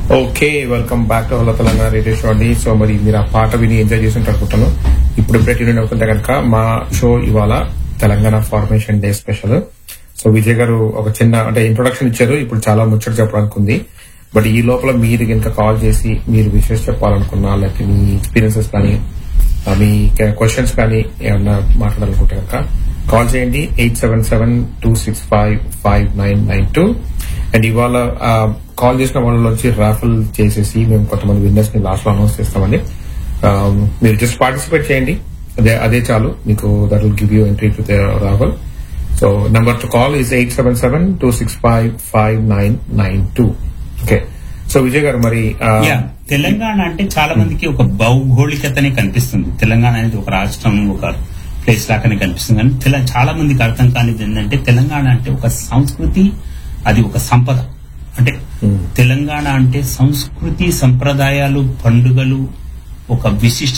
okay welcome back to hello Telangana radio show అండి so మరి మీరు ఆ పాట విని ఎంజాయ్ చేసి అనుకుంటాను ఇప్పుడు ఇప్పుడే ట్యూన్ అవుతుంటే కనుక మా షో ఇవాళ Telangana formation day special so Vijay గారు ఒక చిన్న అంటే ఇంట్రొడక్షన్ ఇచ్చారు ఇప్పుడు చాలా ముచ్చట చెప్పడానికి ఉంది బట్ ఈ లోపల మీరు కనుక కాల్ చేసి మీరు విషయస్ చెప్పాలనుకున్నా లేకపోతే మీ ఎక్స్పీరియన్సెస్ కానీ ఆ, మీ క్వశ్చన్స్ కానీ ఏమన్నా మాట్లాడాలనుకుంటే కనుక కాల్ చేయండి eight seven seven two six five five nine nine two and ఇవాళ ఆ, కాల్ చేసిన వాళ్ళ నుంచి రాఫుల్ చేసేసి మేము కొంతమంది విన్నర్స్ ని లాస్ట్ లో అనౌన్స్ చేస్తామండి ఆ, మీరు జస్ట్ పార్టిసిపేట్ చేయండి అదే అదే చాలు మీకు that will give you entry to the Rahul so number to call is eight seven seven two six five five nine nine two okay so Vijay గారు మరి ఆ, యా తెలంగాణ అంటే చాలా మందికి ఒక భౌగోళికతనే కనిపిస్తుంది తెలంగాణ అనేది ఒక రాష్ట్రం ఒక ప్లేస్ లాగానే కనిపిస్తుంది కానీ తెల- చాలా మందికి అర్థం కానిది ఏంటంటే తెలంగాణ అంటే ఒక సంస్కృతి అది ఒక సంపద అంటే తెలంగాణ అంటే సంస్కృతి సంప్రదాయాలు పండుగలు ఒక విశిష్ట